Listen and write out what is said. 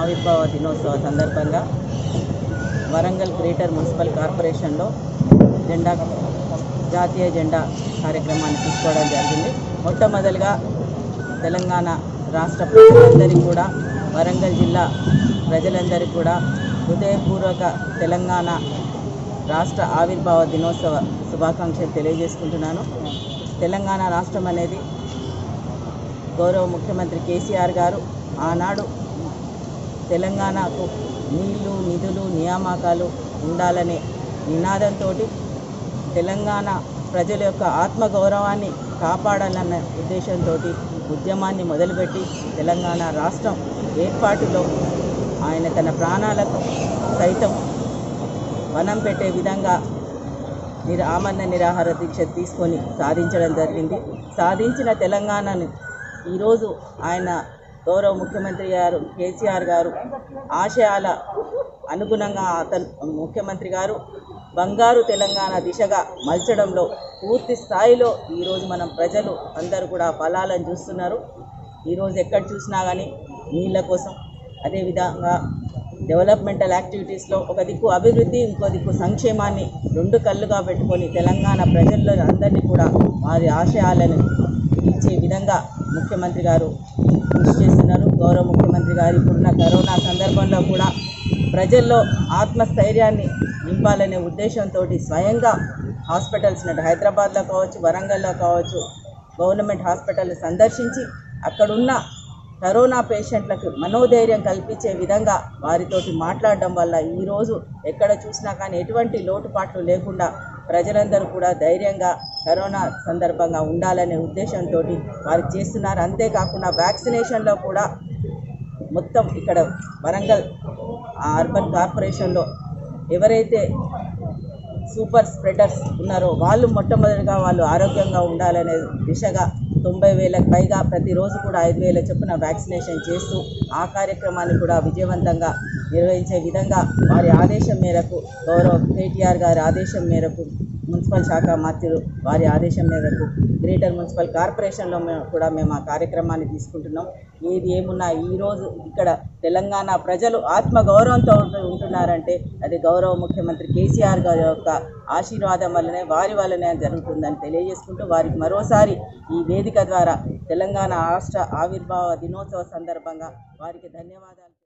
ఆవిర్భావ దినోత్సవ సందర్భంగా వరంగల్ గ్రేటర్ మున్సిపల్ కార్పొరేషన్లో జెండా జాతీయ జెండా కార్యక్రమాన్ని తీసుకోవడం జరిగింది మొట్టమొదలుగా తెలంగాణ రాష్ట్ర ప్రజలందరికీ కూడా వరంగల్ జిల్లా ప్రజలందరికీ కూడా హృదయపూర్వక తెలంగాణ రాష్ట్ర ఆవిర్భావ దినోత్సవ శుభాకాంక్షలు తెలియజేసుకుంటున్నాను తెలంగాణ రాష్ట్రం అనేది గౌరవ ముఖ్యమంత్రి కేసీఆర్ గారు ఆనాడు తెలంగాణకు నీళ్లు నిధులు నియామకాలు ఉండాలనే నినాదంతో తెలంగాణ ప్రజల యొక్క ఆత్మగౌరవాన్ని కాపాడాలన్న ఉద్దేశంతో ఉద్యమాన్ని మొదలుపెట్టి తెలంగాణ రాష్ట్రం ఏర్పాటులో ఆయన తన ప్రాణాలకు సైతం వనం పెట్టే విధంగా నిర ఆమరణ నిరాహార దీక్ష తీసుకొని సాధించడం జరిగింది సాధించిన తెలంగాణను ఈరోజు ఆయన గౌరవ ముఖ్యమంత్రి గారు కేసీఆర్ గారు ఆశయాల అనుగుణంగా అతను ముఖ్యమంత్రి గారు బంగారు తెలంగాణ దిశగా మలచడంలో పూర్తి స్థాయిలో ఈరోజు మనం ప్రజలు అందరూ కూడా ఫలాలను చూస్తున్నారు ఈరోజు ఎక్కడ చూసినా కానీ నీళ్ళ కోసం అదేవిధంగా డెవలప్మెంటల్ యాక్టివిటీస్లో ఒక దిక్కు అభివృద్ధి ఇంకో దిక్కు సంక్షేమాన్ని రెండు కళ్ళుగా పెట్టుకొని తెలంగాణ ప్రజల్లో అందరినీ కూడా వారి ఆశయాలను ఇచ్చే విధంగా ముఖ్యమంత్రి గారు కృషి చేస్తున్నారు గౌరవ ముఖ్యమంత్రి గారు ఇప్పుడున్న కరోనా సందర్భంలో కూడా ప్రజల్లో ఆత్మస్థైర్యాన్ని నింపాలనే ఉద్దేశంతో స్వయంగా హాస్పిటల్స్ నటు హైదరాబాద్లో కావచ్చు వరంగల్లో కావచ్చు గవర్నమెంట్ హాస్పిటల్ సందర్శించి అక్కడున్న కరోనా పేషెంట్లకు మనోధైర్యం కల్పించే విధంగా వారితోటి మాట్లాడడం వల్ల ఈరోజు ఎక్కడ చూసినా కానీ ఎటువంటి లోటుపాట్లు లేకుండా ప్రజలందరూ కూడా ధైర్యంగా కరోనా సందర్భంగా ఉండాలనే ఉద్దేశంతో వారు చేస్తున్నారు అంతేకాకుండా వ్యాక్సినేషన్లో కూడా మొత్తం ఇక్కడ వరంగల్ ఆ అర్బన్ కార్పొరేషన్లో ఎవరైతే సూపర్ స్ప్రెడర్స్ ఉన్నారో వాళ్ళు మొట్టమొదటిగా వాళ్ళు ఆరోగ్యంగా ఉండాలనే దిశగా తొంభై వేలకు పైగా ప్రతిరోజు కూడా ఐదు వేల చొప్పున వ్యాక్సినేషన్ చేస్తూ ఆ కార్యక్రమాన్ని కూడా విజయవంతంగా నిర్వహించే విధంగా వారి ఆదేశం మేరకు గౌరవ కేటీఆర్ గారి ఆదేశం మేరకు మున్సిపల్ శాఖ మంత్రులు వారి ఆదేశం మేరకు గ్రేటర్ మున్సిపల్ కార్పొరేషన్లో మేము కూడా మేము ఆ కార్యక్రమాన్ని తీసుకుంటున్నాం ఏది ఏమున్నా ఈరోజు ఇక్కడ తెలంగాణ ప్రజలు ఆత్మగౌరవంతో ఉంటు- ఉంటున్నారంటే అది గౌరవ ముఖ్యమంత్రి కేసీఆర్ గారి యొక్క ఆశీర్వాదం వల్లనే వారి వల్లనే జరుగుతుందని తెలియజేసుకుంటూ వారికి మరోసారి ఈ వేదిక ద్వారా తెలంగాణ రాష్ట్ర ఆవిర్భావ దినోత్సవ సందర్భంగా వారికి ధన్యవాదాలు